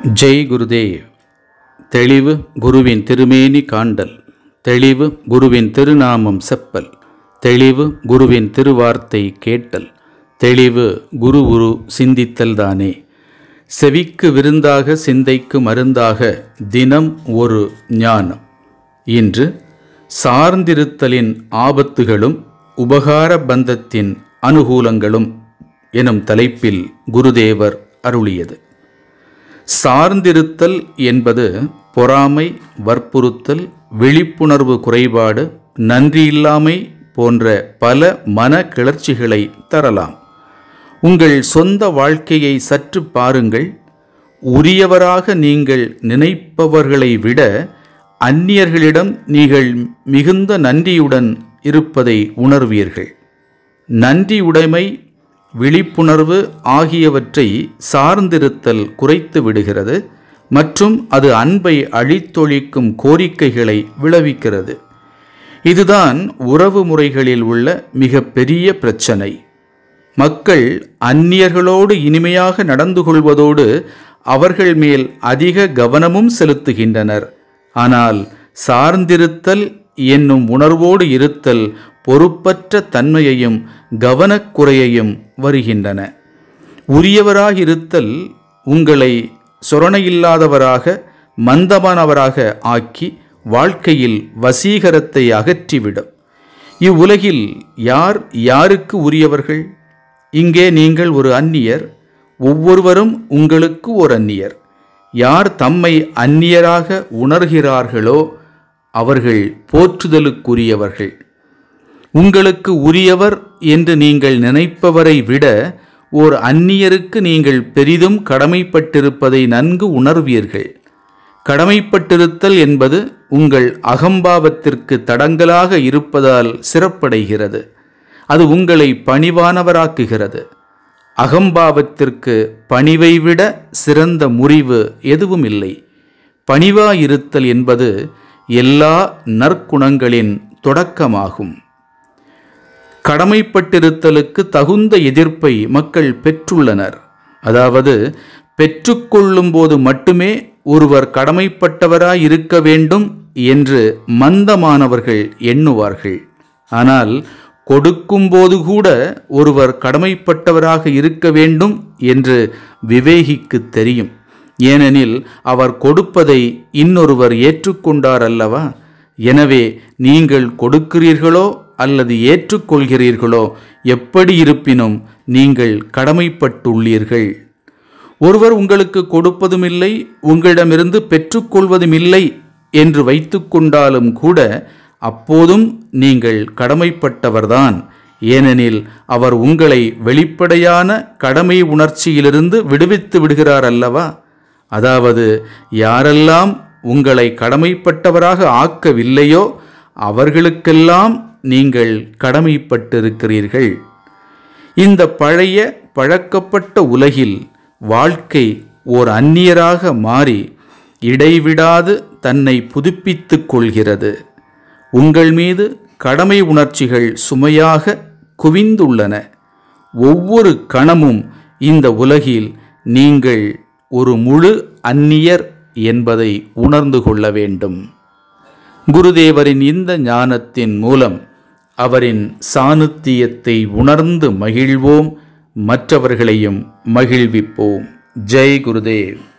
ஜெய் குருதேவ் தெளிவு குருவின் திருமேனி காண்டல் தெளிவு குருவின் திருநாமம் செப்பல் தெளிவு குருவின் திருவார்த்தை கேட்டல் தெளிவு குரு குரு சிந்தித்தல் தானே செவிக்கு விருந்தாக சிந்தைக்கு மருந்தாக தினம் ஒரு ஞானம் இன்று சார்ந்திருத்தலின் ஆபத்துகளும் உபகார பந்தத்தின் அனுகூலங்களும் எனும் தலைப்பில் குருதேவர் அருளியது சார்ந்திருத்தல் என்பது பொறாமை வற்புறுத்தல் விழிப்புணர்வு குறைபாடு நன்றியில்லாமை போன்ற பல மன கிளர்ச்சிகளை தரலாம் உங்கள் சொந்த வாழ்க்கையை சற்று பாருங்கள் உரியவராக நீங்கள் நினைப்பவர்களை விட அந்நியர்களிடம் நீங்கள் மிகுந்த நன்றியுடன் இருப்பதை உணர்வீர்கள் நன்றியுடைமை விழிப்புணர்வு ஆகியவற்றை சார்ந்திருத்தல் குறைத்து விடுகிறது மற்றும் அது அன்பை அழித்தொழிக்கும் கோரிக்கைகளை விளைவிக்கிறது இதுதான் உறவு முறைகளில் உள்ள மிக பெரிய பிரச்சனை மக்கள் அந்நியர்களோடு இனிமையாக நடந்து கொள்வதோடு அவர்கள் மேல் அதிக கவனமும் செலுத்துகின்றனர் ஆனால் சார்ந்திருத்தல் என்னும் உணர்வோடு இருத்தல் பொறுப்பற்ற தன்மையையும் கவனக்குறையையும் வருகின்றன உரியவராயிருத்தல் உங்களை சொரணையில்லாதவராக மந்தமானவராக ஆக்கி வாழ்க்கையில் வசீகரத்தை அகற்றிவிடும் இவ்வுலகில் யார் யாருக்கு உரியவர்கள் இங்கே நீங்கள் ஒரு அந்நியர் ஒவ்வொருவரும் உங்களுக்கு ஒரு அந்நியர் யார் தம்மை அந்நியராக உணர்கிறார்களோ அவர்கள் போற்றுதலுக்குரியவர்கள் உங்களுக்கு உரியவர் என்று நீங்கள் நினைப்பவரை விட ஓர் அந்நியருக்கு நீங்கள் பெரிதும் கடமைப்பட்டிருப்பதை நன்கு உணர்வீர்கள் கடமைப்பட்டிருத்தல் என்பது உங்கள் அகம்பாவத்திற்கு தடங்கலாக இருப்பதால் சிறப்படைகிறது அது உங்களை பணிவானவராக்குகிறது அகம்பாவத்திற்கு பணிவை விட சிறந்த முறிவு எதுவும் இல்லை பணிவாயிருத்தல் என்பது எல்லா நற்குணங்களின் தொடக்கமாகும் கடமைப்பட்டிருத்தலுக்கு தகுந்த எதிர்ப்பை மக்கள் பெற்றுள்ளனர் அதாவது பெற்றுக்கொள்ளும் போது மட்டுமே ஒருவர் கடமைப்பட்டவராய் இருக்க வேண்டும் என்று மந்தமானவர்கள் எண்ணுவார்கள் ஆனால் கொடுக்கும்போது கூட ஒருவர் கடமைப்பட்டவராக இருக்க வேண்டும் என்று விவேகிக்கு தெரியும் ஏனெனில் அவர் கொடுப்பதை இன்னொருவர் ஏற்றுக்கொண்டார் அல்லவா எனவே நீங்கள் கொடுக்கிறீர்களோ அல்லது ஏற்றுக்கொள்கிறீர்களோ எப்படி இருப்பினும் நீங்கள் கடமைப்பட்டுள்ளீர்கள் ஒருவர் உங்களுக்கு கொடுப்பதும் இல்லை உங்களிடமிருந்து பெற்றுக்கொள்வதும் இல்லை என்று வைத்துக்கொண்டாலும் கூட அப்போதும் நீங்கள் கடமைப்பட்டவர்தான் ஏனெனில் அவர் உங்களை வெளிப்படையான கடமை உணர்ச்சியிலிருந்து விடுவித்து விடுகிறார் அல்லவா அதாவது யாரெல்லாம் உங்களை கடமைப்பட்டவராக ஆக்கவில்லையோ அவர்களுக்கெல்லாம் நீங்கள் கடமைப்பட்டிருக்கிறீர்கள் இந்த பழைய பழக்கப்பட்ட உலகில் வாழ்க்கை ஓர் அந்நியராக மாறி இடைவிடாது தன்னை புதுப்பித்துக் கொள்கிறது உங்கள் மீது கடமை உணர்ச்சிகள் சுமையாக குவிந்துள்ளன ஒவ்வொரு கணமும் இந்த உலகில் நீங்கள் ஒரு முழு அந்நியர் என்பதை உணர்ந்து கொள்ள வேண்டும் குருதேவரின் இந்த ஞானத்தின் மூலம் அவரின் சாணுத்தியத்தை உணர்ந்து மகிழ்வோம் மற்றவர்களையும் மகிழ்விப்போம் ஜெய் குருதேவ்